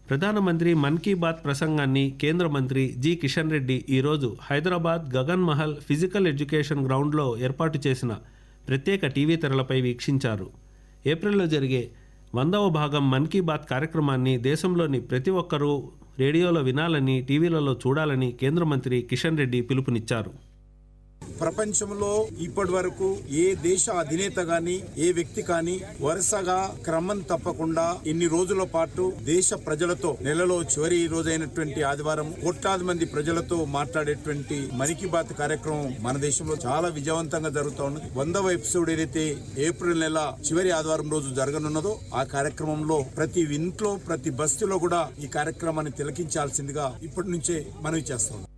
ప్రధానమంత్రి మన్ key bath ప్రసంగాన్ని కేంద్ర మంత్రి జి కిషన్ రెడ్డి ఈరోజు హైదరాబాద్ గగన్ మహల్ ఫిజికల్ ఎడ్యుకేషన్ గ్రౌండ్లో ఏర్పాటు చేసిన ప్రత్యేక టీవీ తెరలపై వీక్షించారు ఏప్రిల్లో జరిగే వందవ భాగం మన్ కీ బాత్ కార్యక్రమాన్ని దేశంలోని ప్రతి ఒక్కరూ రేడియోలో వినాలని టీవీలలో చూడాలని కేంద్ర మంత్రి కిషన్ రెడ్డి పిలుపునిచ్చారు ప్రపంచంలో ఇప్పటి వరకు ఏ దేశ అధినేత గాని ఏ వ్యక్తి కానీ వరుసగా క్రమం తప్పకుండా ఇన్ని రోజుల పాటు దేశ ప్రజలతో నెలలో చివరి రోజైనటువంటి ఆదివారం కోట్లాది మంది ప్రజలతో మాట్లాడేటువంటి మన్ కీ బాత్ కార్యక్రమం మన దేశంలో చాలా విజయవంతంగా జరుగుతూ ఉన్నది వందవ ఎపిసోడ్ ఏదైతే ఏప్రిల్ నెల చివరి ఆదివారం రోజు జరగనున్నదో ఆ కార్యక్రమంలో ప్రతి ఇంట్లో ప్రతి బస్తీలో కూడా ఈ కార్యక్రమాన్ని తిలకించాల్సిందిగా ఇప్పటి నుంచే మనవి చేస్తాం